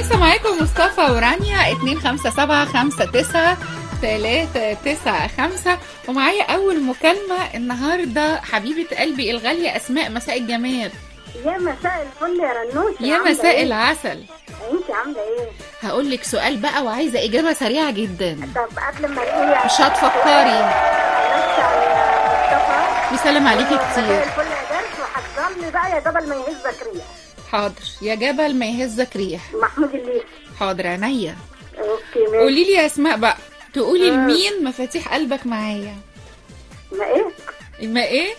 لسه معاكم مصطفى ورانيا 257 3 9 5 ومعايا أول مكالمة النهاردة حبيبة قلبي الغالية أسماء مساء الجمال يا مساء الفل يا رنوشة يا عاملة مساء إيه؟ العسل انت عاملة ايه؟ هقول لك سؤال بقى وعايزة إجابة سريعة جدا طب قبل ما تقولي مش هتفكري بس على مصطفى بيسلم عليكي مساء كتير الفل يا درس وحضرني بقى يا جبل ما يهزك ريح حاضر يا جبل ما يهزك ريح محمود الليثي حاضر عينيا اوكي ماشي قولي لي يا أسماء بقى تقولي آه. لمين مفاتيح قلبك معايا ما ايه؟ ما ايه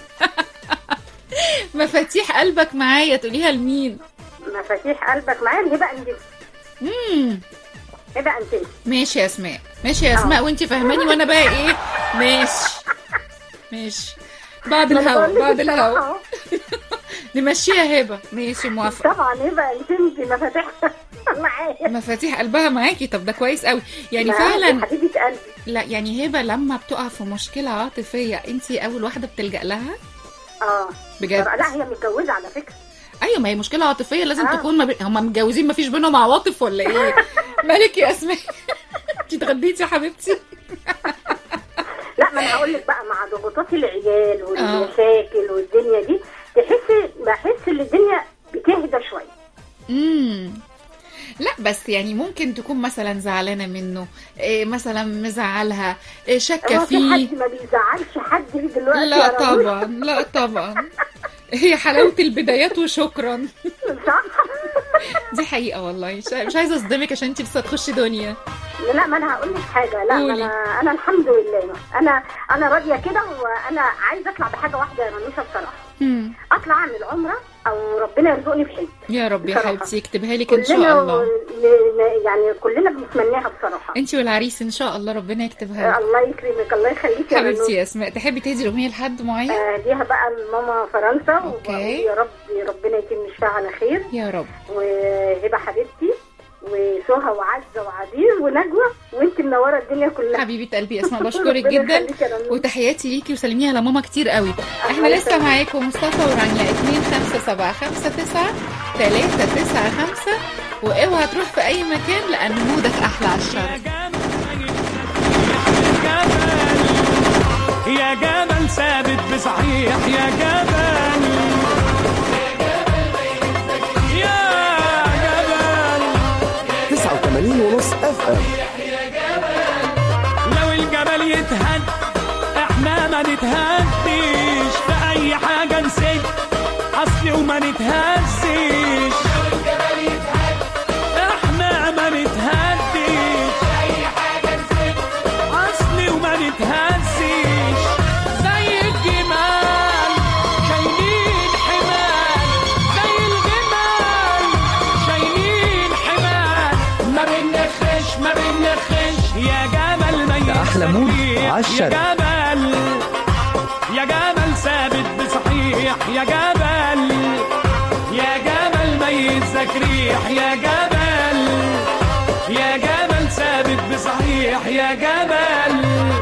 مفاتيح قلبك معايا تقوليها لمين مفاتيح قلبك معايا اللي بقى انت امم ايه بقى انت ماشي يا اسماء ماشي يا اسماء وانت فاهماني وانا بقى ايه ماشي ماشي بعد ما أنا الهوا بقول لك بعد الصراحة الهوا أهو. نمشيها هبه ماشي موافقه طبعا ايه بقى انت انت مفاتيح معايا مفاتيح قلبها معاكي طب ده كويس قوي يعني لا، فعلا يا حبيبة قلبي لا يعني هبه لما بتقع في مشكله عاطفيه انت اول واحده بتلجأ لها اه بجد لا هي متجوزة على فكرة ايوه ما هي مشكله عاطفيه لازم آه. تكون ما بي... هم متجوزين ما فيش بينهم عواطف ولا ايه مالك يا اسماء انت اتغديتي يا حبيبتي لا ما انا هقول لك بقى مع ضغوطات العيال والمشاكل والدنيا دي تحس بحس ان الدنيا بتهدى شويه امم لا بس يعني ممكن تكون مثلا زعلانه منه إيه مثلا مزعلها إيه شاكه هو في فيه حد ما بيزعلش حد دلوقتي لا يا رامي؟ طبعا لا طبعا هي حلاوه البدايات وشكرا صح دي حقيقه والله مش مش عايزه اصدمك عشان انت لسه تخشي دنيا لا لا ما انا هقول لك حاجه لا ما قولي. انا انا الحمد لله انا انا راضيه كده وانا عايزه اطلع بحاجه واحده يا رنوشه بصراحه مم. اطلع اعمل عمره او ربنا يرزقني بحج يا رب يا بصراحة. حبيبتي يكتبها لك ان كلنا شاء الله ل- ل- يعني كلنا بنتمناها بصراحه انت والعريس ان شاء الله ربنا يكتبها لك الله يكرمك الله يخليك يا حبيبتي رنوشه يا اسماء تحبي تهدي الاغنيه لحد معين اديها بقى لماما فرنسا أوكي. وأقول يا رب ربنا يتم الشفاء على خير يا رب وهبه حبيبتي وسهى وعزه وعبير ونجوى وانت منوره الدنيا كلها حبيبه قلبي يا اسماء بشكرك ربنا جدا يخليك يا رنوشة. وتحياتي ليكي وسلميها لماما كتير قوي احنا الله لسه يسلمك. معاكم مصطفى ورانيا 2 5 7 5 9 3 9 5 واوعى تروح في اي مكان لان مودك احلى على الشر يا جبل ثابت بصحيح يا جبل يا جبل 89 ونص اف ام لو الجبل يتهد احنا ما نتهديش في اي حاجة نسيب اصلي وما نتهزش احنا ما نتهديش اصلي وما نتهزش زي الجمال شايلين حمال زي الجمال شايلين حمال ما بنخش ما بنخش يا جبل ما ده أحلى مود يسكريح. عالشرق. يا جبل يا جبل ثابت بصحيح يا جبل يا جبل ميز ريح يا جبل يا جبل ثابت بصحيح يا جبل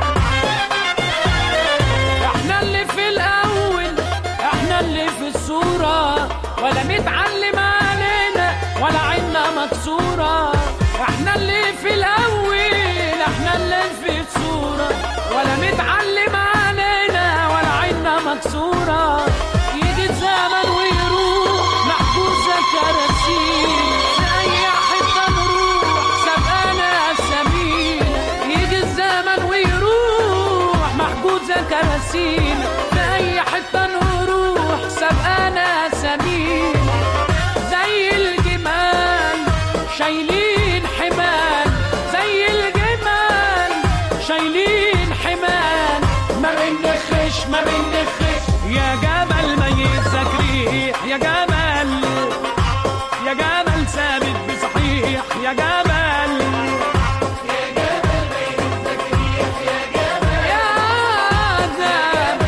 احنا اللي في الاول احنا اللي في الصورة ولا متعلم علينا ولا عنا مكسورة احنا اللي في الاول احنا اللي في الصورة ولا متعلم علينا ولا عنا مكسورة يجي الزمن ويروح محجوزة كراسيل لأي حتة نروح سبقانا السبيل يجي الزمن ويروح محجوزة كراسيل لأي حتة نروح سبقانا سبيل زي الجمال شايلين حمال زي الجمال شايلين حمال ما بنخش ما بنخش يا جبل ميزك ريح يا جبل يا جبل ثابت بصحيح يا جبل يا جبل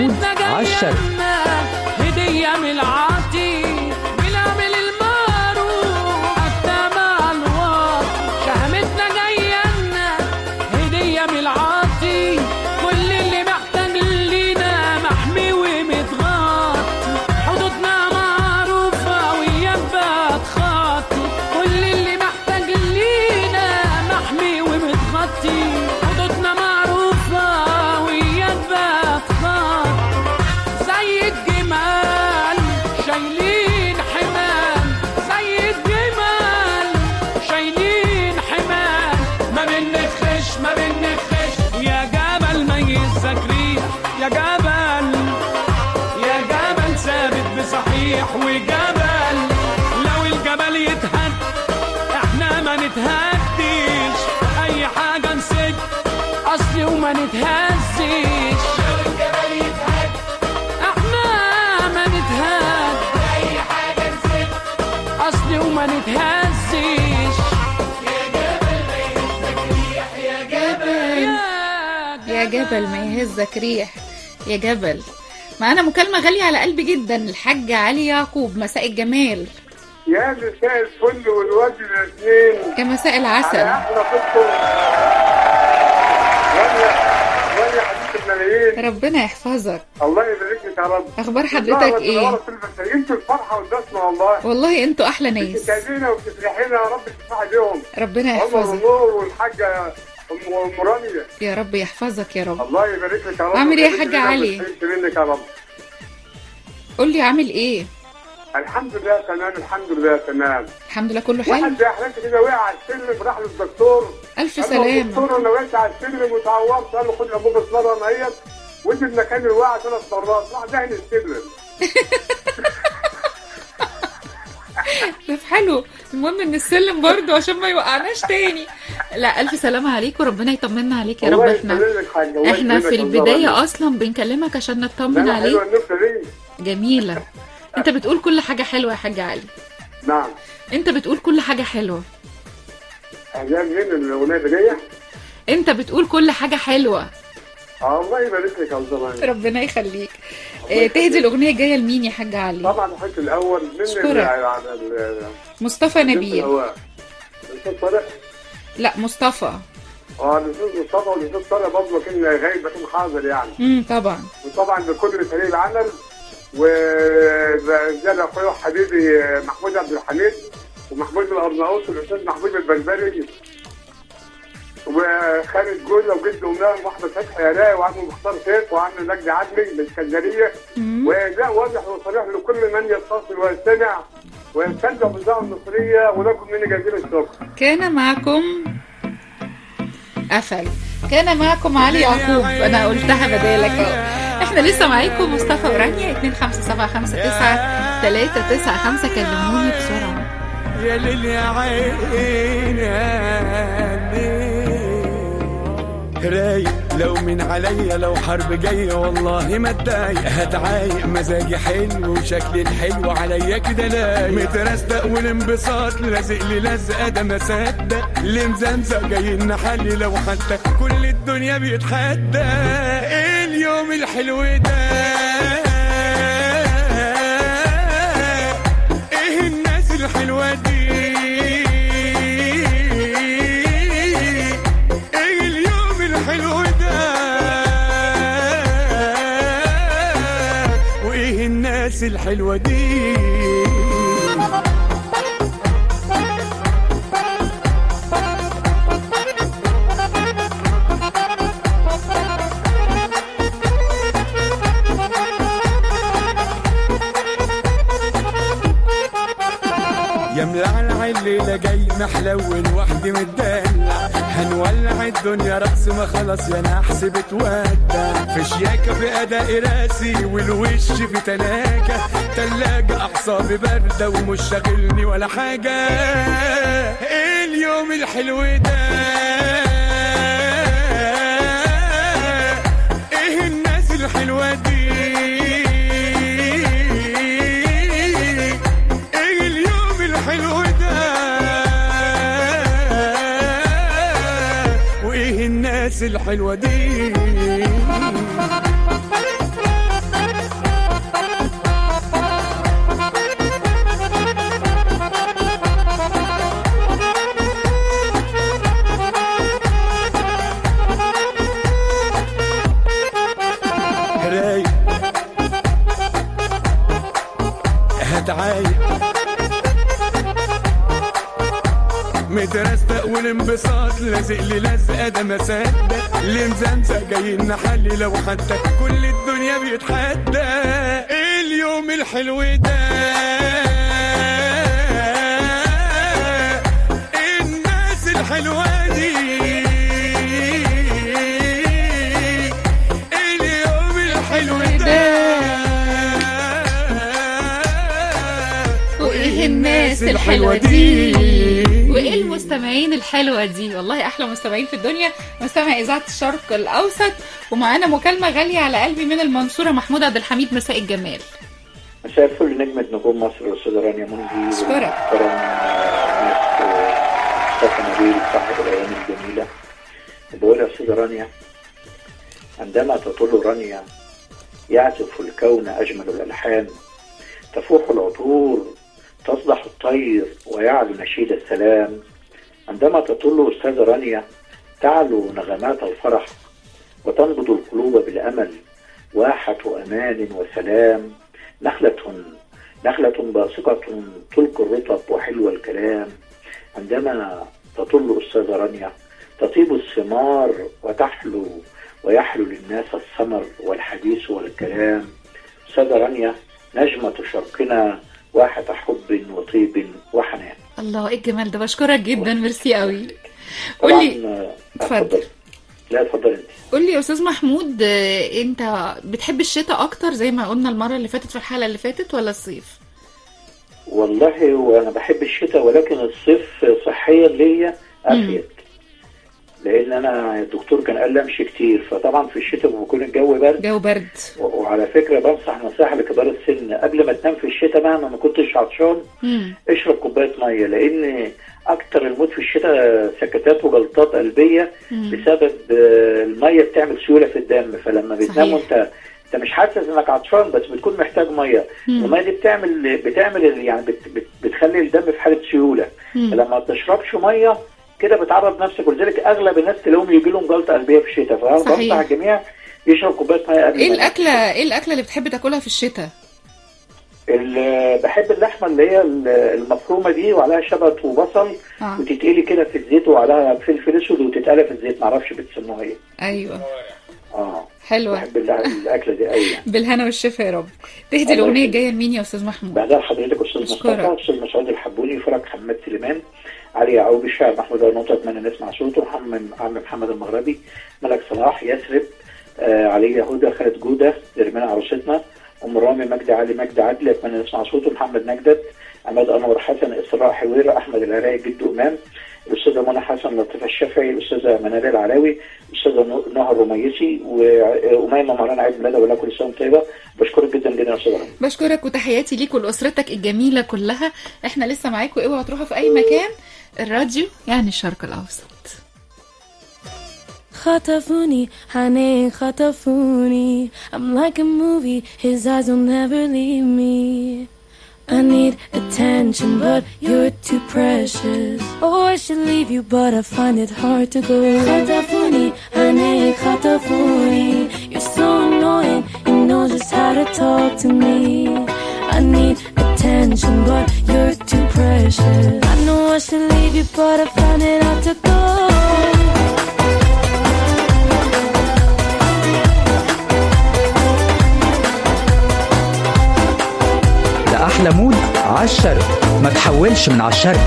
عالشرق هدية من العاطي بنعمل المعروف حتى مع الوقت شهمتنا جاية لنا هدية من العاطي كل اللي محتاج لينا محمي ومتغطي حدودنا معروفة ويبقى تخطي كل اللي محتاج لينا محمي ومتغطي حدودنا معروفة ويبقى تخطي زي الجمال شايلين حمال زي الجمال شايلين حمال ما بنخش ما بنخش يا جبل ميزك ريح يا جبل يا جبل ثابت بصحيح وجبل لو الجبل يتهد احنا ما نتهديش اي حاجة نسد اصلي وما نتهزش لو الجبل يتهد احنا ما نتهد اي حاجة نسد اصلي وما نتهزش يا جبل يا جبل ما يهزك ريح يا جبل معانا مكالمة غالية على قلبي جدا الحاج علي يعقوب مساء الجمال يا مساء الفل والوجه الاثنين يا مساء على العسل احلى قصه ولا ولا حديث الملايين ربنا يحفظك الله يبارك لك يا رب اخبار حضرتك ايه انتوا الفرحه والبسمه والله والله انتوا احلى ناس بتسعدينا وبتفرحينا يا رب تفرحي بيهم ربنا عمر يحفظك ونور والحاجه ام أم رانيا يا رب يحفظك يا رب الله يبارك لك يا رب عامل إيه يا ويبارك حاج لنا علي؟ ويسعدك منك يا رب قول لي عامل ايه الحمد لله تمام الحمد لله تمام الحمد لله كله حلو واحد زي حضرتك كده وقع على السلم راح للدكتور الف قال له سلامة الدكتور انا وقعت على السلم وتعورت قال له خد ابوك اتمرن اهيت وانزل مكان الوقعه ثلاث مرات راح دهن السلم طب حلو المهم ان السلم برضه عشان ما يوقعناش تاني لا الف سلامة عليك وربنا يطمنا عليك يا رب الله احنا يسلمك حاجة، الله احنا يسلمك في يا البداية زهرة. اصلا بنكلمك عشان لا نطمن لا حلوه عليك النكته دي جميلة انت بتقول كل حاجة حلوة يا حاج علي نعم انت بتقول كل حاجة حلوة اهلا مين الاغنيه دي جايه؟ انت بتقول كل حاجة حلوة آه، الله يبارك لك يا زمان ربنا يخليك اه تهدي الاغنية الجاية لمين يا حاج علي طبعا الحته الاول من أشكرك. ال- على ال- مصطفى نبيل الهواء. الاستاذ طارق لا مصطفى اه الاستاذ مصطفى والاستاذ طارق برضه كان غايب لكن حاضر يعني امم طبعا وطبعا بكل فريق العمل وزي اخويا وحبيبي محمود عبد الحميد ومحمود الارناؤوط والاستاذ محمود البلبلي وخالد جوزة وجد أمام وأحمد فتحي عراقي وعم مختار سيف وعم مجدي عدلي من الاسكندرية وإهداء واضح وصريح لكل من يتصل ويستمع ويستمتع بالإذاعة المصرية ولكم مني جزيل الشكر. كان معكم قفل كان معكم علي يعقوب انا قلتها بدالك اهو احنا لسه معاكم مصطفى ورانيا 25759 395 كلموني بسرعه يا ليل يا عين يا ليل رايق لو من عليا لو حرب جاية والله ما اتضايق هتعايق مزاجي حلو وشكلي الحلو عليا كده لايق مترستق والانبساط لازق لي لزقة ده ما صدق اللي مزمزق جاي نحلي لو حتى كل الدنيا بيتحدى ايه اليوم الحلو ده ايه الناس الحلوة دي ايه اليوم الحلو ده وايه الناس الحلوة دي يا ملعلع الليلة جاي محلول وحدي متدلع هنولع الدنيا رقص ما خلاص يا نحس بتودع في شياكة في أداء راسي والوش في تلاجة تلاجة أعصابي باردة ومش شاغلني ولا حاجة إيه اليوم الحلو ده إيه الناس الحلوة دي ايه اليوم الحلو ده وايه الناس الحلوه دي متعايق مترستق والانبساط لازق لي لزقه ده ما صدق اللي مزمزق جايين نحلي لو حتى كل الدنيا بيتحدى اليوم الحلو ده الناس الحلوه دي اليوم الحلو ده وايه الناس الحلوه دي وايه المستمعين الحلوه دي والله احلى مستمعين في الدنيا مستمع اذاعه الشرق الاوسط ومعانا مكالمه غاليه على قلبي من المنصوره محمود عبد الحميد مساء الجمال مساء الفل نجمة نجوم مصر الأستاذة رانيا منجي أشكرك. والمحترم ناس مصطفى نبيل صاحب الأيام الجميلة بقول يا أستاذة رانيا عندما تطل رانيا يعزف الكون أجمل الألحان تفوح العطور تصدح الطير ويعلو نشيد السلام عندما تطل أستاذة رانيا تعلو نغمات الفرح وتنبض القلوب بالأمل واحة أمان وسلام نخلة نخلة باسقة تلقي الرطب وحلو الكلام عندما تطل أستاذة رانيا تطيب الثمار وتحلو ويحلو للناس الثمر والحديث والكلام أستاذة رانيا نجمة شرقنا واحة حب وطيب وحنان الله ايه الجمال ده بشكرك جدا ميرسي قوي طبعا قولي آه، اتفضل. لا اتفضل انت قول لي يا استاذ محمود آه، انت بتحب الشتاء اكتر زي ما قلنا المره اللي فاتت في الحلقه اللي فاتت ولا الصيف والله وانا بحب الشتاء ولكن الصيف صحيا ليا افيد لان انا الدكتور كان قال لي امشي كتير فطبعا في الشتاء بيكون الجو برد جو برد و- وعلى فكره بنصح نصيحه لكبار السن قبل ما تنام في الشتاء مهما ما كنتش عطشان مم. اشرب كوبايه ميه لان اكتر الموت في الشتاء سكتات وجلطات قلبيه مم. بسبب آه، الميه بتعمل سيوله في الدم فلما بتنام صحيح. وانت انت مش حاسس انك عطشان بس بتكون محتاج ميه مم. الميه دي بتعمل بتعمل ال- يعني بت بت بتخلي الدم في حاله سيوله مم. فلما ما تشربش ميه كده بتعرض نفسك ولذلك اغلب الناس تلاقيهم يجي لهم جلطه قلبيه في الشتاء فانا صحيح. بنصح الجميع يشرب كوبايه ميه قبل ايه ما ينام. الاكله ايه الاكله اللي بتحب تاكلها في الشتاء ال- بحب اللحمه اللي هي ال- المفرومه دي وعليها شبت وبصل اه وتتقلي كده في الزيت وعليها فلفل اسود وتتقلى في الزيت معرفش بتسموها ايه ايوه اه حلوه بحب الل- الاكله دي قوي يعني بالهنا والشفا يا رب تهدي الله الاغنيه يخليك. الجايه لمين يا استاذ محمود بعدها حضرتك استاذ أشكرك. مصطفى استاذ مسعود الحبوني فرج حماد سليمان علي يعقوب الشاعر محمود النوطه اتمنى نسمع صوته محمد عم محمد المغربي ملك صلاح يثرب آه علي يهودا خالد جوده نرمين عروستنا ام رامي مجدي علي مجدي عدلي اتمنى نسمع صوته محمد نجدت عماد انور حسن اسراء حويره احمد العراقي جدو امام الاستاذه منى حسن لطيفه الشافعي الاستاذه منال العلاوي الاستاذه نو- نهى الرميسي واميمه مهران عيد ميلادها ولا كل سنه وأنت طيبه بشكرك جدا جدا يا استاذ رامي. بشكرك وتحياتي ليك ولاسرتك الجميله كلها احنا لسه معاكم اوعوا تروحوا في اي مكان الراديو يعني الشرق الاوسط خطفوني honey خطفوني I'm like a movie his eyes will never leave me I need attention but you're too precious Oh I should leave you but I find it hard to go خطفوني honey خطفوني You're so annoying you know just how to talk to me I need attention but you're too precious I know I should leave you but I find it hard to go ده احلى مود عالشرق ما تحولش من عالشرق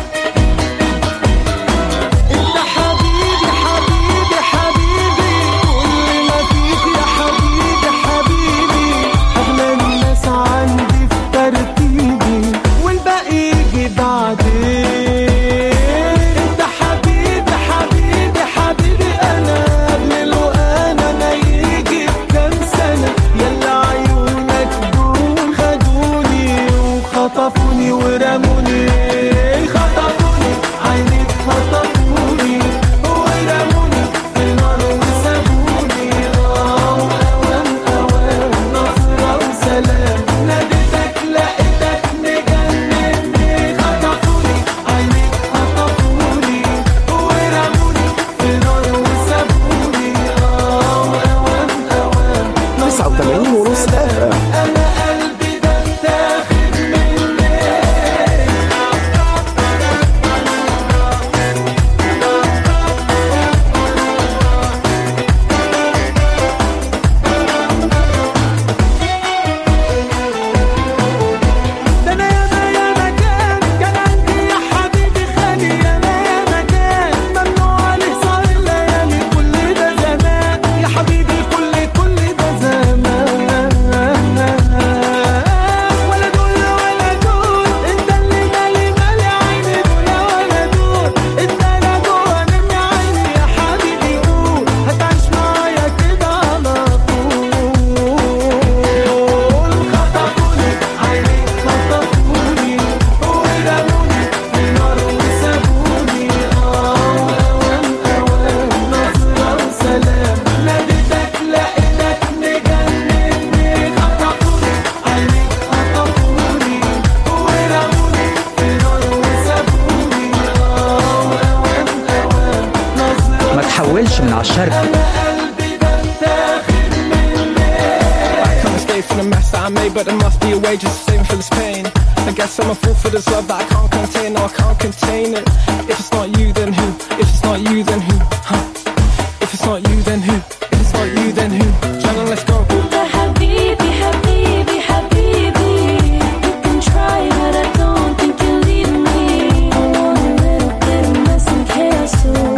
انت حبيبي حبيبي حبيبي كل ما فيك يا حبيبي حبيبي اغلى الناس عندي في ترتيبي والباقي يجي بعدين انت حبيبي حبيبي حبيبي انا قبل له انا ما يجي بكام سنه يلا عيونك دول خدوني وخطفوني ورموني خطفوني عينيك خطفوني ورموني في النار وسابوني اه اوام اوام نصرة وسلام ناديتك لقيتك مجنني خطفوني عينيك خطفوني ورموني في النار وسابوني اه اوام اوام 89 ونص اف ام انا قلبي ده اتاخد مني الشرق I can't escape from the mess that I made, but there must be a way just to save me for this pain. I guess I'm a fool for this love that I can't contain, no, I can't contain it. If it's not you, then who? If it's not you, then who? Huh? If it's not you, then who? If it's not you, then who? Shannon, let's go. حبيبي حبيبي حبيبي You can try but I don't think you'll leave me I want a little bit of mess and chaos too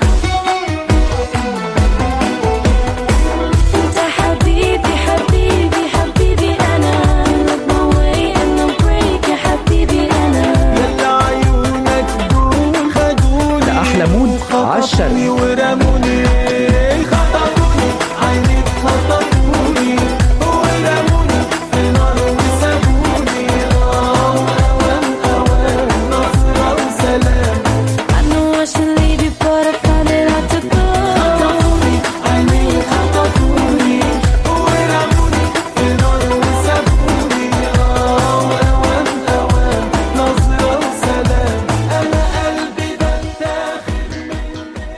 انت حبيبي حبيبي حبيبي انا Look my way and no break يا حبيبي انا يلا عيونك دول خدوني لأحلى مود عالشرق ورموني خطفوني عينيك خطفوني ورموني في نار وسابوني اه اوان اوان نصرة وسلام I know I should leave you but I found it hard to go خطفوني عينيك خطفوني ورموني في نار وسابوني اه اوان اوان نصرة وسلام انا قلبي ده اتاخد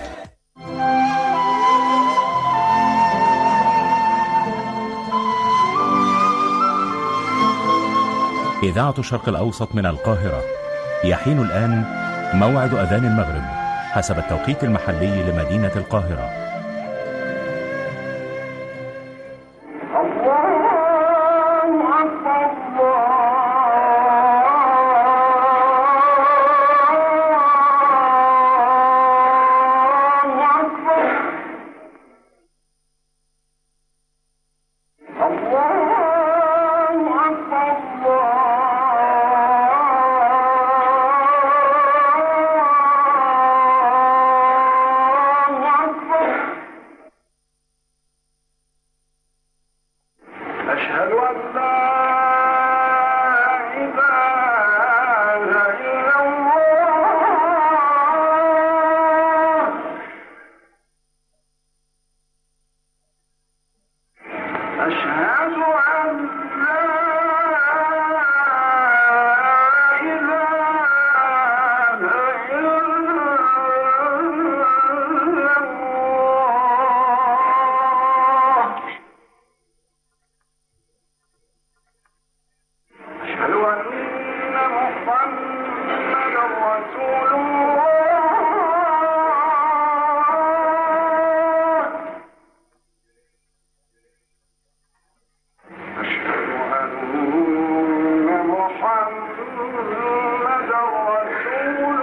إذاعة الشرق الأوسط من القاهرة يحين الآن موعد أذان المغرب حسب التوقيت المحلي لمدينة القاهرة أشهد أن لا إله إلا الله أشهد أن لا إله إلا الله أشهد أن محمدا رسول الله أشهد أن محمدا رسول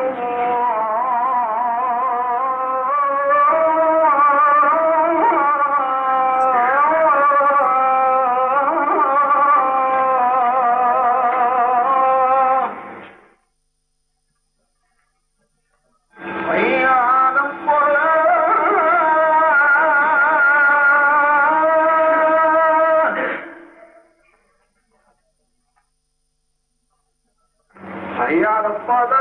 الله حي على الصلاة حي على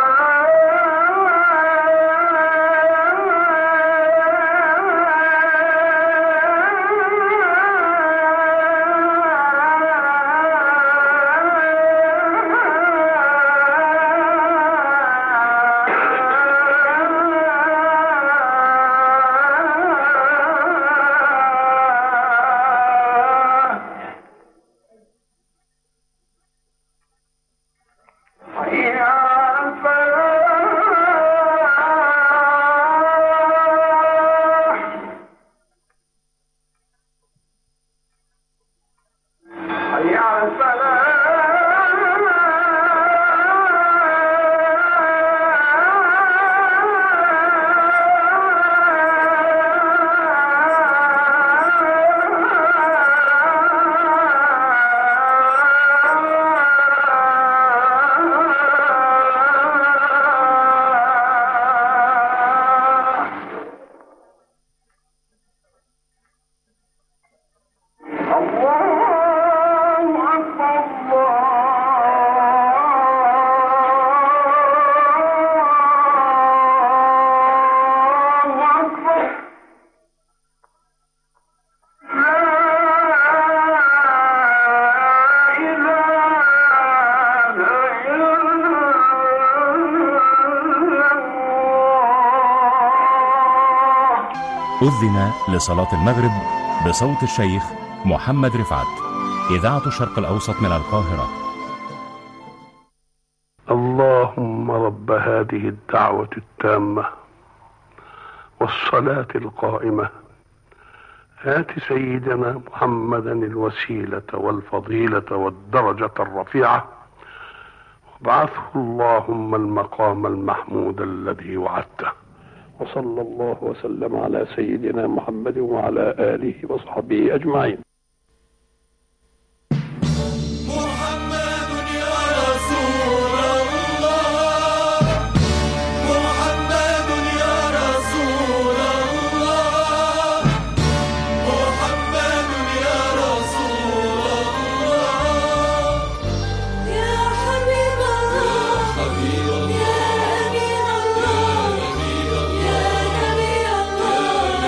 الصلاة حي على الفلاح حي على الفلاح الله أكبر أذن لصلاة المغرب بصوت الشيخ محمد رفعت إذاعة الشرق الأوسط من القاهرة اللهم رب هذه الدعوة التامة والصلاة القائمة آت سيدنا محمدا الوسيلة والفضيلة والدرجة الرفيعة وابعثه اللهم المقام المحمود الذي وعدته وصلى الله وسلم على سيدنا محمد وعلى آله وصحبه أجمعين محمد يا رسول الله محمد يا رسول الله محمد يا رسول الله يا حبيب الله حبيب يا أمين الله يا نبي الله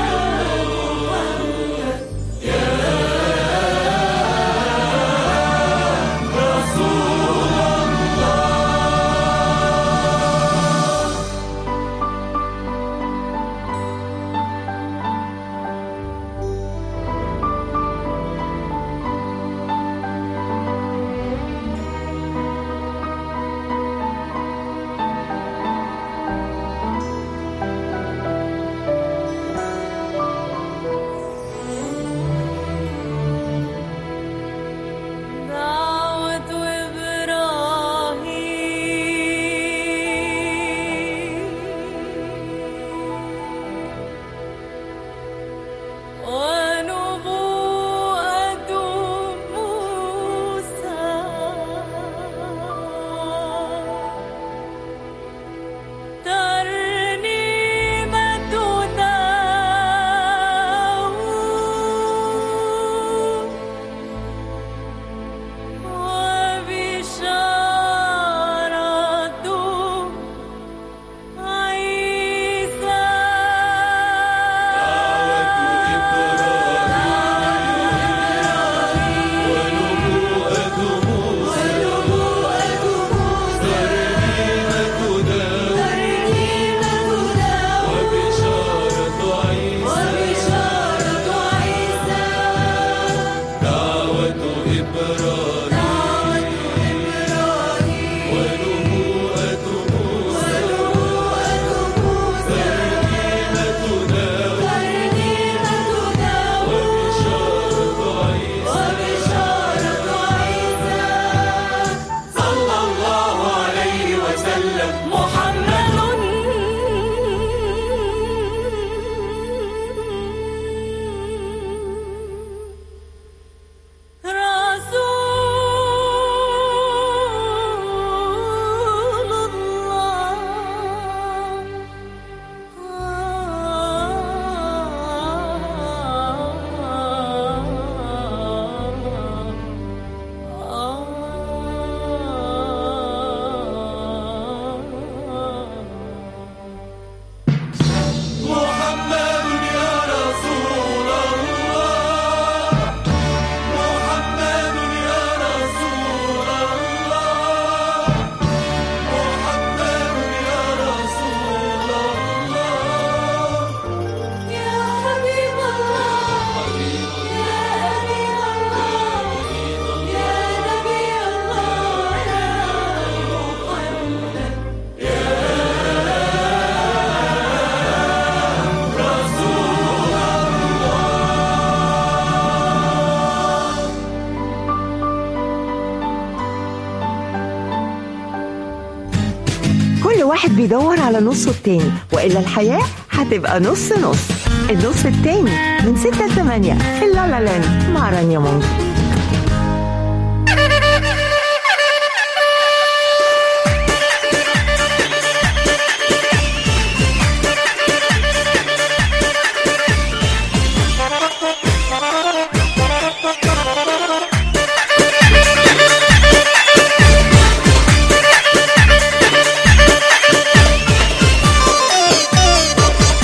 يا محمد دعوة إبراهيم ونبوءة موسى ترنيمة داود وبشارة عيسى ونبوءة موسى ترنيمة داود وبشارة عيسى دعوة إبراهيم ونبوءة موسى ترنيمة داود وبشارة عيسى صلى الله عليه وسلم محمد رسول محمد يا رسول الله محمد يا رسول الله محمد يا رسول الله يا حبيب الله يا أمين الله يا نبي الله يا محمد كل واحد بيدور على نصه التاني وإلا الحياة هتبقى نص نص النص التاني من 6 ل 8 في اللالا لاند مع رانيا مونجي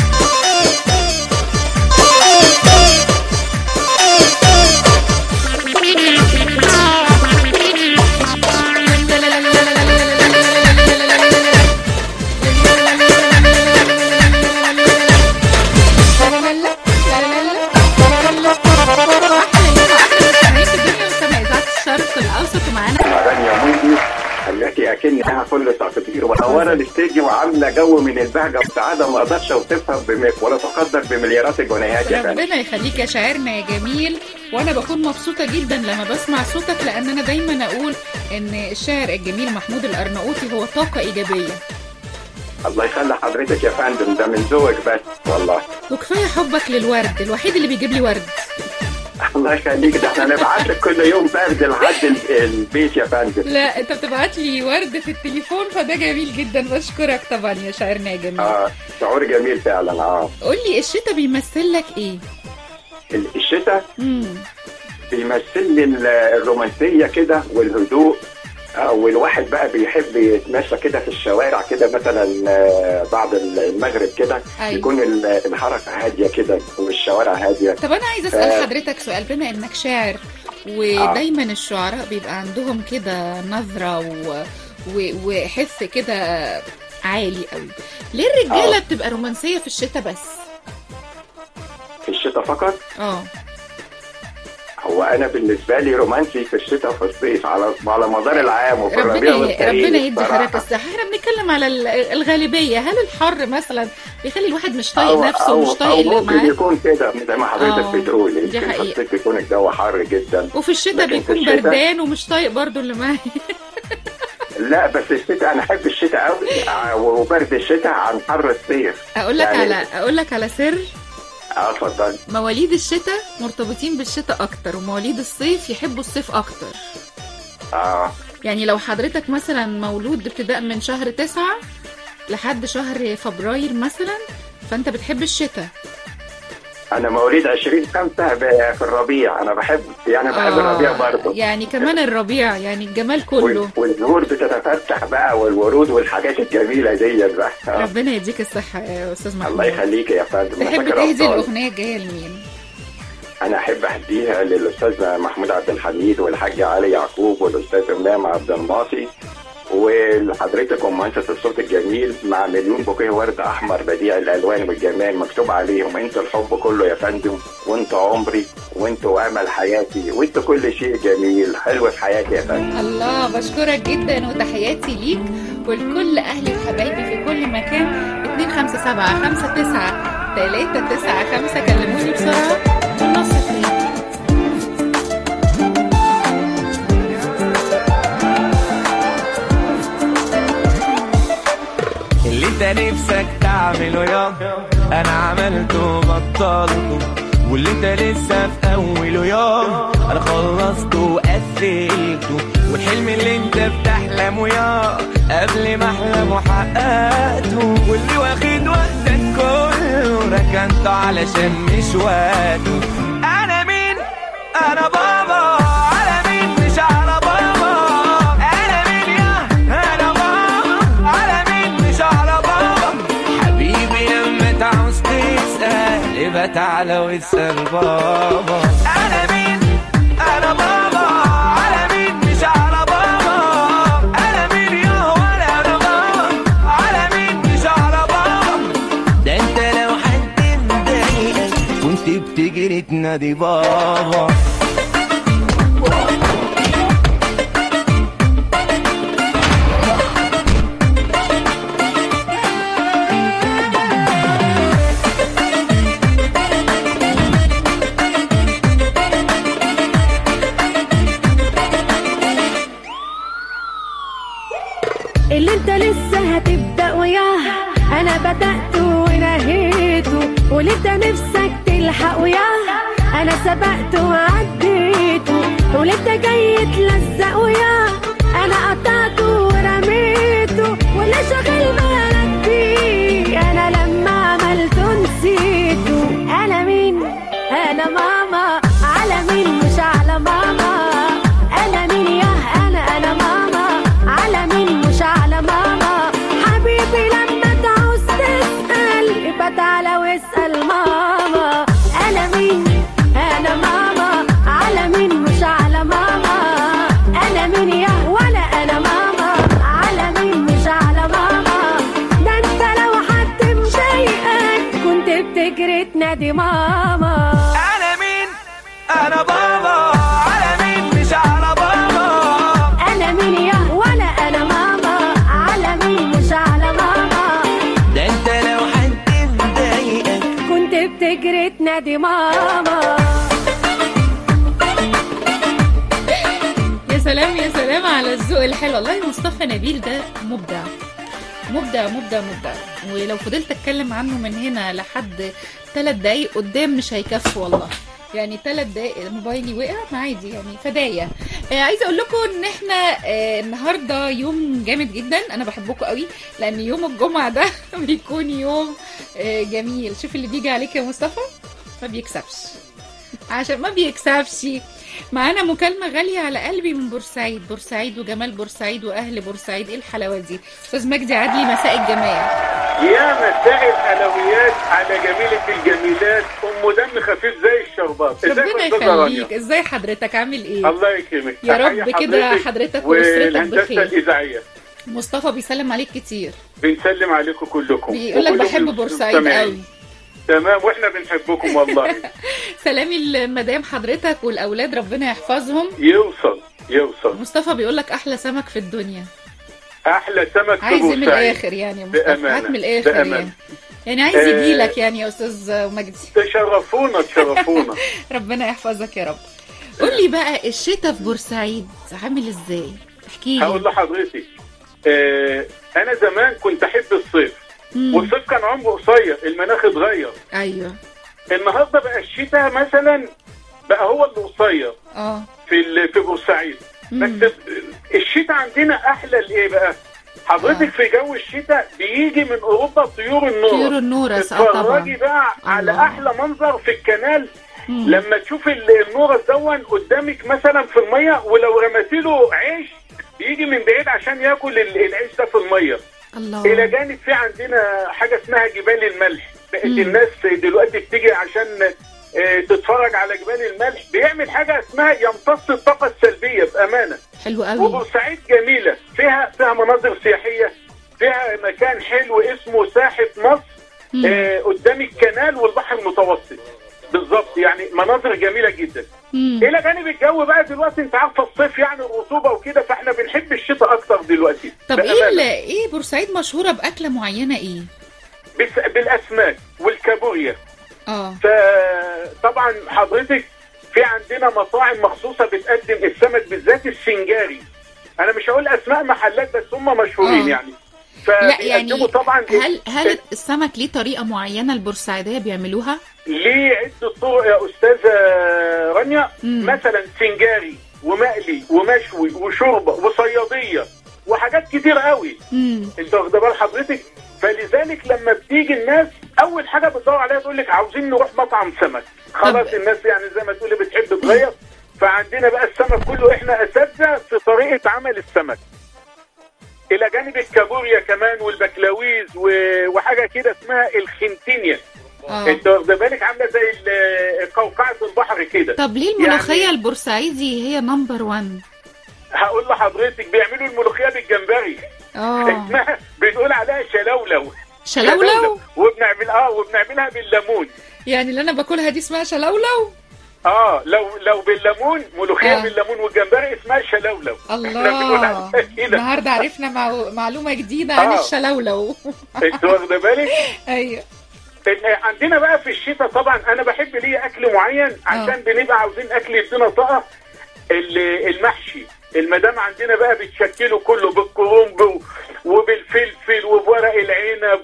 محمد معانا رانيا موندي التي اكنها كل تقدير منوره الاستديو وعامله جو من البهجه والسعاده ما اقدرش اوصفها بم... ولا تقدر بمليارات الجنيهات يا فندم ربنا يخليك يا شاعرنا يا جميل وانا بكون مبسوطه جدا لما بسمع صوتك لان انا دايما اقول ان الشاعر الجميل محمود الارناؤوطي هو طاقه ايجابيه الله يخلي حضرتك يا فندم ده من ذوقك بس والله وكفايه حبك للورد الوحيد اللي بيجيب لي ورد الله يخليك ده احنا نبعت لك كل يوم برد لحد ال- البيت يا فندم لا انت بتبعت لي ورد في التليفون فده جميل جدا بشكرك طبعا يا شاعرنا يا جميل اه شعور جميل فعلا اه قول لي الشتاء بيمثل لك ايه ال- الشتاء امم بيمثل لي ال- الرومانسيه كده والهدوء آه، والواحد بقى بيحب يتمشى كده في الشوارع كده مثلا آه، بعد المغرب كده أيوة. يكون ال- الحركه هاديه كده والشوارع هاديه طب انا عايزه اسال آه. حضرتك سؤال بما انك شاعر ودايما الشعراء بيبقى عندهم كده نظره و... و... وحس كده عالي قوي ليه الرجاله آه. بتبقى رومانسيه في الشتاء بس في الشتاء فقط اه هو انا بالنسبه لي رومانسي في الشتاء وفي الصيف على على مدار العام وفي الربيع ربنا والخريف ربنا يدي بصراحة. حضرتك الصحه احنا بنتكلم على ال- الغالبيه هل الحر مثلا بيخلي الواحد مش طايق أو نفسه أو ومش طايق أو اللي ممكن معاه يكون كده زي ما حضرتك آه، بتقولي دي يمكن في حقيقة. الصيف يكون الجو حر جدا وفي الشتاء لكن في بيكون الشتاء- بردان ومش طايق برضو اللي معاه لا بس الشتاء انا احب الشتاء قوي آه، وبرد الشتاء عن حر الصيف اقول لك يعني- على اقول لك على سر اه اتفضل مواليد الشتاء مرتبطين بالشتاء اكتر ومواليد الصيف يحبوا الصيف اكتر اه يعني لو حضرتك مثلا مولود ابتداء من شهر تسعة لحد شهر فبراير مثلا فانت بتحب الشتاء انا مواليد 20 5 في الربيع انا بحب يعني بحب آه، الربيع برضه يعني كمان الربيع يعني الجمال كله والزهور بتتفتح بقى والورود والحاجات الجميله ديت بقى آه. ربنا يديك الصحة يا أستاذ محمود الله يخليك يا فندم أنا تحب فاكر تهدي أبطال. الأغنية الجاية لمين؟ انا احب اهديها للاستاذ محمود عبد الحميد والحاج علي يعقوب والاستاذ امام عبد الماطي ولحضرتك ومؤسسة الصوت الجميل مع مليون بوكيه ورد احمر بديع الالوان والجمال مكتوب عليهم انتوا الحب كله يا فندم وانتوا عمري وانتوا امل حياتي وانتوا كل شيء جميل حلو في حياتي يا فندم الله بشكرك جدا وتحياتي ليك ولكل أهلي وحبايبي في كل مكان 257 59 395 كلموني بسرعة والنص اتنين اللي انت نفسك تعمله يا انا عملته بطلته واللي انت لسه في اوله يا انا خلصته وقفلته والحلم اللي انت بتحلمه يا قبل ما احلمه حققته واللي واخد وقتك كله ركنته علشان مش وقته انا مين انا بابا على مين مش على بابا انا مين يا انا بابا على مين مش على بابا حبيبي لما تعوز تسأل يبقى تعالى واسأل بابا انا مين انا بابا على مين مش على بابا انا مين يا ولا انا بابا على مين مش على بابا ده انت لو حد مضايقك كنت بتجري تنادي بابا اللي انت لسه هتبدأ وياه انا بدأت ونهيته واللي انت نفسك تلحق وياه انا سبقت وعديته واللي انت جاي تلزق وياه انا قطعته ورميته واللي شاغل بالك بيه انا لما عملته نسيته انا مين انا ماما على مين مش على ماما انا مين يا انا انا ماما على مين مش على ماما حبيبي لما تعوز تسأل يبقى تعالى واسأل ماما انا مين انا ماما على مين مش على ماما انا مين يا ولا انا ماما على مين مش على ماما ده انت لو حد مضايقك كنت بتجري تنادي ماما انا مين انا بابا على مين مش على بابا بتنادي ماما يا سلام يا سلام على الذوق الحلو والله مصطفى نبيل ده مبدع مبدع مبدع مبدع ولو فضلت اتكلم عنه من هنا لحد ثلاث دقايق قدام مش هيكفوا والله يعني ثلاث دقايق موبايلي وقع ما عادي يعني فداية آه عايزه اقول لكم ان احنا آه النهارده يوم جامد جدا انا بحبكم قوي لان يوم الجمعه ده بيكون يوم آه جميل شوف اللي بيجي عليك يا مصطفى ما بيكسبش عشان ما بيكسبش معانا مكالمة غالية على قلبي من بورسعيد بورسعيد وجمال بورسعيد وأهل بورسعيد إيه الحلاوة دي أستاذ مجدي عدلي مساء الجمال يا مساء الحلويات على جميلة الجميلات ام دم خفيف زي الشربات ازيك ربنا يا أستاذة رانيا؟ يخليك ازاي حضرتك عامل ايه الله يكرمك يا رب تحية كده حضرتك حضرتك وأسرتك والهندسة بخير. الإذاعية مصطفى بيسلم عليك كتير بنسلم عليكم كلكم بيقول لك وكل بحب المستمعين. بورسعيد قوي تمام واحنا بنحبكم والله سلامي لمدام حضرتك والأولاد ربنا يحفظهم يوصل يوصل مصطفى بيقول لك أحلى سمك في الدنيا احلى سمك في عايز من بورسعيد. الآخر يعني يا مصطفى بأمانة هات من الآخر بأمانة. يعني يعني عايز آه. يجيلك يعني يا أستاذ مجدي تشرفونا تشرفونا ربنا يحفظك يا رب قول لي بقى الشتاء في بورسعيد عامل ازاي احكي لي هقول لحضرتك آه انا زمان كنت احب الصيف مم. والصيف كان عمره قصير المناخ اتغير ايوه النهارده بقى الشتاء مثلا بقى هو اللي قصير اه في ال- في بورسعيد مم. بس الشتاء عندنا احلى لايه بقى؟ حضرتك في جو الشتاء بيجي من اوروبا طيور النور طيور النورس، آه طبعا. تتفرجي بقى على الله. احلى منظر في الكنال مم. لما تشوف ال- النورس دون قدامك مثلا في الميه ولو رميتي له عيش بيجي من بعيد عشان ياكل ال- العيش ده في الميه الله الى جانب في عندنا حاجه اسمها جبال الملح بقت مم. الناس دلوقتي بتيجي عشان آه، تتفرج على جبال الملح بيعمل حاجه اسمها يمتص الطاقه السلبيه بامانه حلو قوي وبورسعيد جميله فيها فيها مناظر سياحيه فيها مكان حلو اسمه ساحه مصر مم. آه قدام الكنال والبحر المتوسط بالظبط يعني مناظر جميله جدا مم. الى جانب الجو بقى دلوقتي انت عارفه الصيف يعني الرطوبه وكده فاحنا بنحب الشتاء اكتر دلوقتي طب ايه بأمانة. ال- ايه بورسعيد مشهوره باكله معينه ايه بس- بالاسماك والكابوريا اه فطبعا حضرتك في عندنا مطاعم مخصوصه بتقدم السمك بالذات السنجاري انا مش هقول اسماء محلات بس هم مشهورين آه. يعني لا يعني فبيقدموا طبعا هل هل السمك ليه طريقه معينه البورسعيديه بيعملوها ليه عده طرق يا استاذه رانيا مم. مثلا سنجاري ومقلي ومشوي وشوربه وصياديه وحاجات كتير قوي امم انت واخده بال حضرتك فلذلك لما بتيجي الناس اول حاجه بتدور عليها تقول لك عاوزين نروح مطعم سمك خلاص طب- الناس يعني زي ما تقولي بتحب تغير فعندنا بقى السمك كله احنا اساتذه في طريقه عمل السمك الى جانب الكابوريا كمان والبكلاويز و- وحاجه كده اسمها الخنتينيا اه انت واخده بالك عامله زي ال- قوقعه البحر كده طب ليه الملوخيه يعني البورسعيدي هي نمبر 1 هقول لحضرتك بيعملوا الملوخيه بالجمبري اه اسمها بنقول عليها شلولو شلولو وبنعمل اه وبنعملها بالليمون يعني اللي انا باكلها دي اسمها شلولو اه لو لو بالليمون ملوخيه آه. بالليمون والجمبري اسمها شلولو احنا بنقول الله عليها كده النهارده عرفنا مع... معلومه جديده عن آه. الشلولو انت واخده بالك ايوه إن- عندنا بقى في الشتاء طبعا انا بحب ليه اكل معين عشان بنبقى عاوزين اكل يدينا طاقه ال- المحشي المدام عندنا بقى بتشكله كله بالكرنب و- وبالفلفل وبورق العنب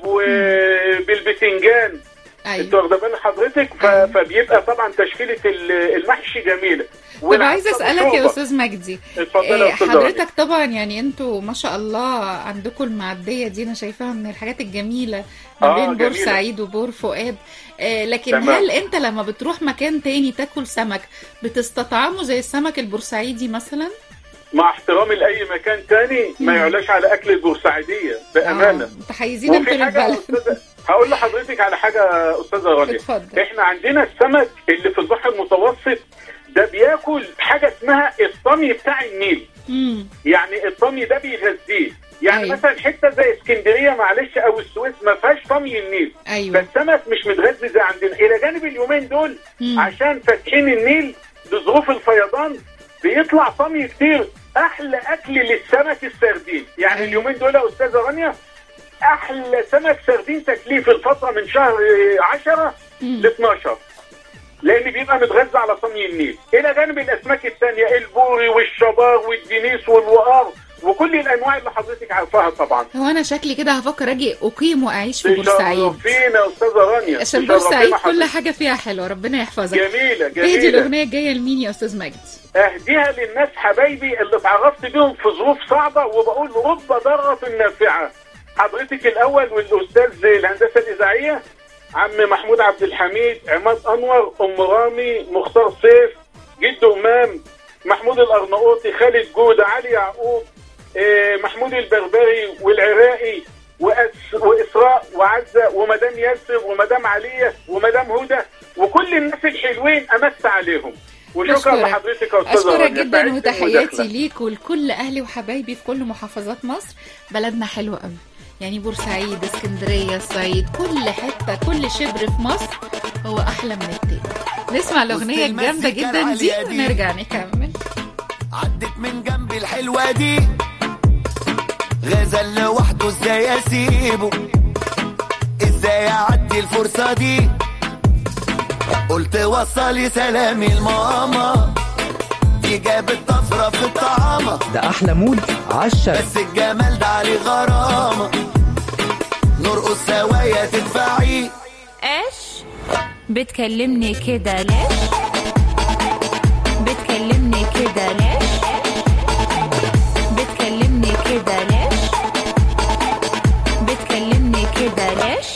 وبالبتنجان انت واخده بال حضرتك ف- فبيبقى طبعا تشكيله ال- المحشي جميله طب عايزه والعسل اسالك يا والشوربة. استاذ مجدي اتفضل يا إيه، أستاذة حضرتك طبعا يعني انتوا ما شاء الله عندكم المعديه دي انا شايفاها من الحاجات الجميله ما آه، بين جميلة. بورسعيد وبور فؤاد آه، لكن تمام. هل انت لما بتروح مكان تاني تاكل سمك بتستطعمه زي السمك البورسعيدي مثلا مع احترامي لاي مكان تاني ما يعلاش على اكل البورسعيديه بامانه متحيزين انتوا وفي حاجه يا للبلد استاذه هقول لحضرتك على حاجه استاذه رانيا اتفضل. احنا عندنا السمك اللي في البحر المتوسط ده بياكل حاجه اسمها الطمي بتاع النيل امم يعني الطمي ده بيغذيه يعني أيوة. مثلا حته زي اسكندريه معلش او السويس ما فيهاش طمي النيل ايوه فالسمك مش متغذي زي عندنا الى جانب اليومين دول مم. عشان فاتحين النيل بظروف الفيضان بيطلع طمي كتير احلى اكل للسمك السردين يعني اليومين دول يا استاذه رانيا احلى سمك سردين تكليف الفتره من شهر 10 ل 12 لان بيبقى متغذى على صمي النيل الى جانب الاسماك الثانيه البوري والشبار والدنيس والوقار وكل الانواع اللي حضرتك عارفاها طبعا هو انا شكلي كده هفكر اجي اقيم واعيش في بورسعيد فينا استاذه رانيا عشان تشرفينا بورسعيد كل حضرتك. حاجه فيها حلوه ربنا يحفظك جميله اهدي جميله الاغنيه الجايه لمين يا استاذ مجدي اهديها للناس حبايبي اللي اتعرفت بيهم في ظروف صعبه وبقول رب ضاره نافعه حضرتك الاول والاستاذ الهندسه الاذاعيه عم محمود عبد الحميد عماد انور ام رامي مختار سيف جد امام محمود الارناؤوطي خالد جوده علي يعقوب آه، محمود البربري والعراقي وأس واسراء وعزه ومدام ياسر ومدام علية ومدام هدى وكل الناس الحلوين امس عليهم وشكرا بشكرك. لحضرتك يا استاذه اشكرك رانيا. جدا سعدت وتحياتي بالمداخلة. ليك ولكل اهلي وحبايبي في كل محافظات مصر بلدنا حلوه قوي يعني بورسعيد اسكندريه الصعيد كل حته كل شبر في مصر هو احلى من التاني نسمع الاغنيه وسط الجامده المزيكا جدا دي العالية دي. ونرجع نكمل عدت من جنبي الحلوة دي غزل لوحده ازاي اسيبه ازاي اعدي الفرصة دي قلت وصلي سلامي لماما دي جابت طفرة في الطعامة ده أحلى مود عالشرق بس الجمال ده عليه غرامة نرقص سوايا تدفعي ايش بتكلمني كده ليش بتكلمني كده ليش بتكلمني كده ليش بتكلمني كده ليش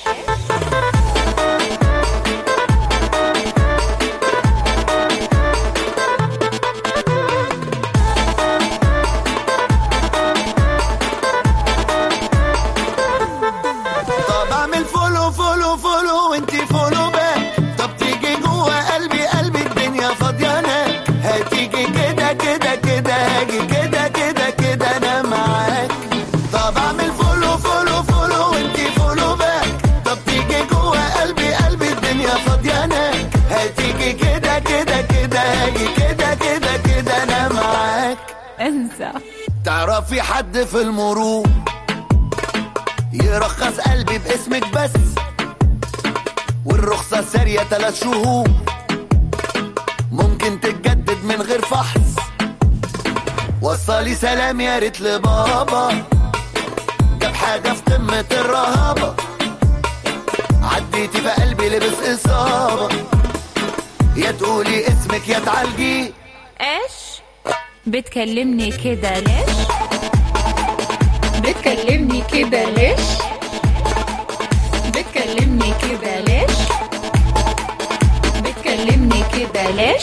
طب اعمل فولو فولو فولو وانتي فولو باك طب تيجي جوه قلبي قلبي الدنيا فاضيه انا هتيجي كده كده كده هاجي كده كده كده انا معاك طب اعمل فولو فولو فولو وانتي فولو باك طب تيجي جوه قلبي قلبي الدنيا فاضيه انا هتيجي كده كده كده هاجي كده كده كده انا معاك انسى تعرفي حد في المرور يرخص قلبي باسمك بس والرخصة سارية تلات شهور ممكن تتجدد من غير فحص وصلي سلام يا ريت لبابا جاب حاجة في قمة الرهابة عديتي في قلبي لبس إصابة يا تقولي اسمك يا تعالجي ايش بتكلمني كده ليش بتكلمني كده ليش بتكلمني كده ليش بتكلمني كده ليش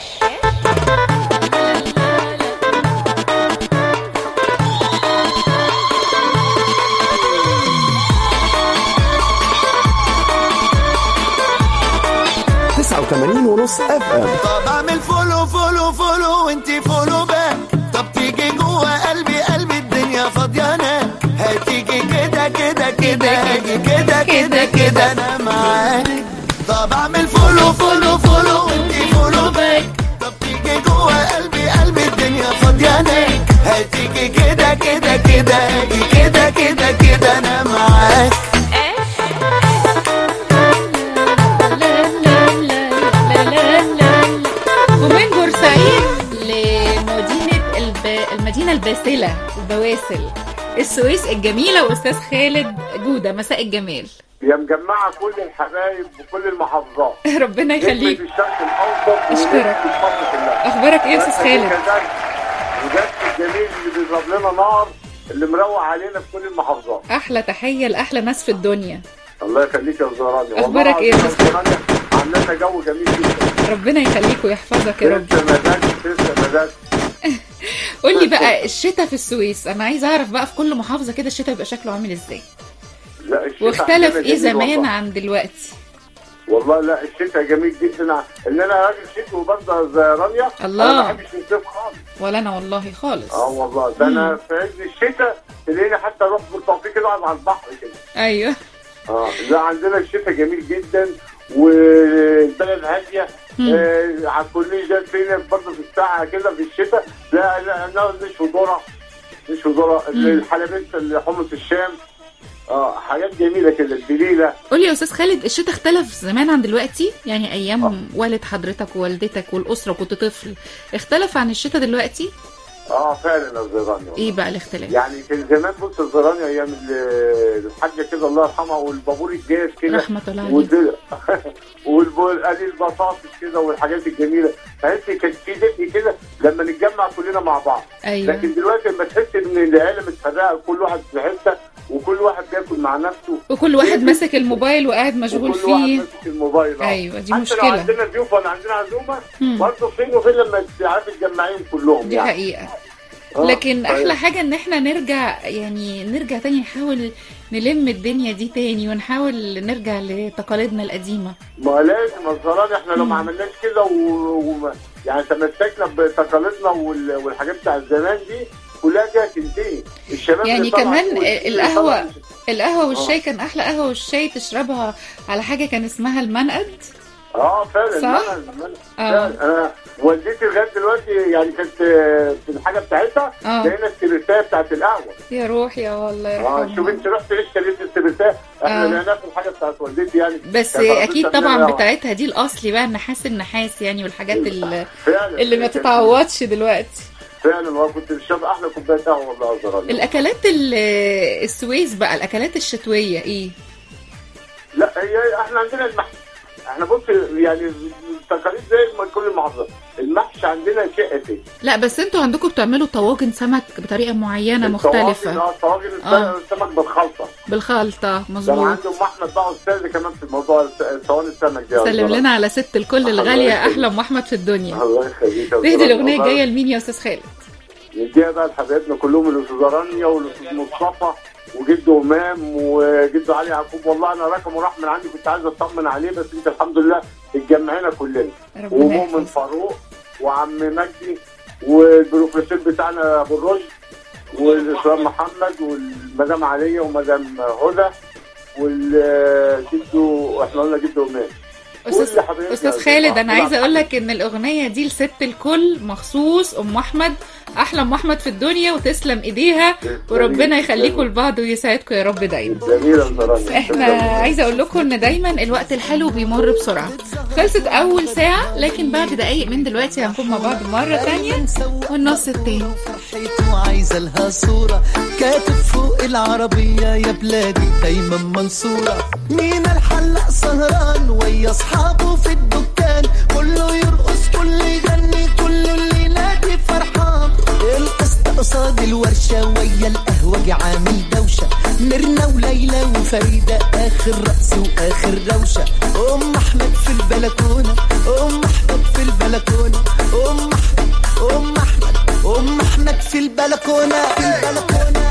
تسعة وثمانين ونص اف ام طب اعمل فولو فولو فولو وانتي فولو باك طب تيجي جوه قلبي قلبي الدنيا فاضيه انا هتيجي كده كده كده هاجي كده كده كده انا معاك طب اعمل فولو فولو فولو وانتي فولو باك طب تيجي جوه قلبي قلبي الدنيا فاضيه انا هتيجي كده كده كده هاجي كده كده كده انا معاك ومن بورسعيد لمدينة الب... المدينة الباسلة البواسل السويس الجميلة وأستاذ خالد جودة مساء الجمال يا مجمعة كل الحبايب وكل المحافظات ربنا يخليك نجمة الشرق الأوسط أشكرك. ونجمة مصر كلها أخبارك إيه يا أستاذ خالد؟ وجد الجميل اللي بيضرب لنا نار اللي مروق علينا في كل المحافظات أحلى تحية لأحلى ناس في الدنيا الله يخليك يا زهراني أخبارك إيه يا أستاذ زهراني عاملة جو جميل جدا ربنا يخليك ويحفظك يا رب لسه ما زالت لسه ما زالت قول لي بقى الشتاء في السويس أنا عايزة أعرف بقى في كل محافظة كده الشتاء بيبقى شكله عامل إزاي لا الشتاء واختلف عندنا إيه جميل زمان والله. عن دلوقتي والله لا الشتاء جميل جدا ان انا راجل شتوي وبرضه زي رانيا الله. انا ما بحبش الصيف خالص ولا أنا والله خالص اه والله ده انا في عز الشتاء تلاقيني حتى اروح بالتوفيق كده اقعد على البحر كده أيوه اه لا عندنا الشتاء جميل جدا والبلد هاديه مم. آه على الكورنيش ده فينا برضه في الساعه كده في الشتاء لا لا نقعد نشوي ذره نشوي ذره مم. الحلبات اللي حمص الشام اه حاجات جميله كده البليله قول لي يا استاذ خالد الشتاء اختلف زمان عن دلوقتي يعني ايام والد حضرتك ووالدتك والاسره كنت طفل اختلف عن الشتاء دلوقتي اه فعلا الزرانيا ايه بقى الاختلاف يعني كان زمان بص الزرانيا ايام ال- الحاجه كده الله يرحمها والبابور الجاز كده رحمة الله عليه. والد- والقليل البطاطس كده والحاجات الجميله تحس كان في دفء كده لما نتجمع كلنا مع بعض أيوة. لكن دلوقتي لما تحس ان العيله متفرقه كل واحد في حته وكل واحد بياكل مع نفسه وكل واحد ماسك الموبايل وقاعد مشغول وكل واحد فيه ماسك الموبايل آه. أيوة، دي حتى مشكلة. لو عندنا ضيوف ولا عندنا عزومه مم. برضه فين وفين لما تعرف تجمعين كلهم دي يعني حقيقه آه، لكن طيب. احلى حاجه ان احنا نرجع يعني نرجع تاني نحاول نلم الدنيا دي تاني ونحاول نرجع لتقاليدنا القديمه ما لازم الزرار احنا لو ما عملناش كده و... و... يعني تمسكنا بتقاليدنا وال... والحاجات بتاع زمان دي كلها كده تنتهي الشباب يعني اللي طلع كمان فوق والجيل اللي القهوه طلع- القهوه والشاي آه. كان احلى قهوه والشاي تشربها على حاجه كان اسمها المنقد اه فعلا صح؟ أنا... أنا... آه. فعلا. انا والدتي لغايه دلوقتي يعني كانت آه، في الحاجه بتاعتها آه. لقينا السيرتايه بتاعت القهوه يا روح يا والله اه يرحمه شوف انت رحت ليش اشتريت السيرتايه احنا آه. لقيناها في الحاجه بتاعت والدتي يعني بس كانت على طول اكيد تعمل طبعا لها- بتاعتها دي الاصلي بقى النحاس النحاس يعني والحاجات اللي, فعلا اللي ما تتعوضش دلوقتي فعلا والله كنت بشرب احلى كوبايه قهوه والله يا زرار الاكلات ال- السويس بقى الاكلات الشتويه ايه لا هي احنا عندنا المحشي احنا بص يعني التقاليد زي ما كل المحافظات المحشي عندنا شيء اساسي لا بس انتوا عندكم بتعملوا طواجن سمك بطريقه معينه مختلفه اه طواجن آه. السمك بالخلطه بالخلطه كان مظبوط عندي ام احمد بقى استاذ كمان في موضوع صواني السمك دي يا سلم زرار. لنا على ست الكل الله الغاليه يخليك. احلى ام احمد في الدنيا الله يخليك يا تهدي زرار. الاغنيه والله الجايه لمين يا استاذ خالد نديها بقى لحبايبنا كلهم الاستاذ رانيا والاستاذ مصطفى وجده امام وجده علي يعقوب والله انا رقمه راح من عندي كنت عايز اطمن عليه بس انت الحمد لله اتجمعنا كلنا ربنا ومؤمن فاروق وعم مجدي والبروفيسور بتاعنا ابو الرشد والاسلام محمد والمدام عليا ومدام هدى والجدو احنا قلنا جدو امام استاذ كل حبايبنا استاذ خالد انا عايزه اقول لك ان الاغنيه دي لست الكل مخصوص ام احمد احلى ام احمد في الدنيا وتسلم ايديها وربنا يخليكم لبعض ويسعدكم يا رب دايما جميله الزرانيا احنا عايزه اقول لكم ان دايما الوقت الحلو بيمر بسرعه خلصت اول ساعه لكن بعد دقايق من دلوقتي هنكون مع بعض مره تانية والنص التاني وعايزة لها صورة كاتب فوق العربية يا بلادي دايما منصورة مين الحلاق سهران ويا أصحابه في الدكان كله يرقص كله يغني كله اللي ينادي فرحان القسط قصاد الورشة ويا القهوة عامل دوشة ميرنا وليلى وفريدة آخر رقص وآخر روشة أم أحمد في البلكونة أم أحمد في البلكونة أم أحمد أم أحمد أم أحمد في البلكونة في البلكونة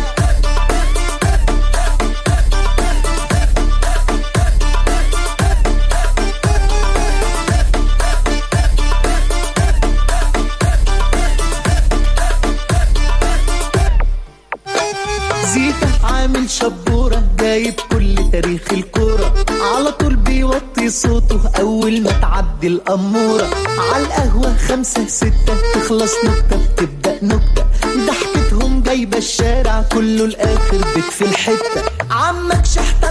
زيتا عامل شبورة جايب كل تاريخ الكورة على طول بيوطي صوته أول ما تعدي الأمورة على القهوة خمسة ستة تخلص نكتة بتبدأ نكتة ضحكتهم جايبة الشارع كله الآخر بيت في الحتة عمك شحتة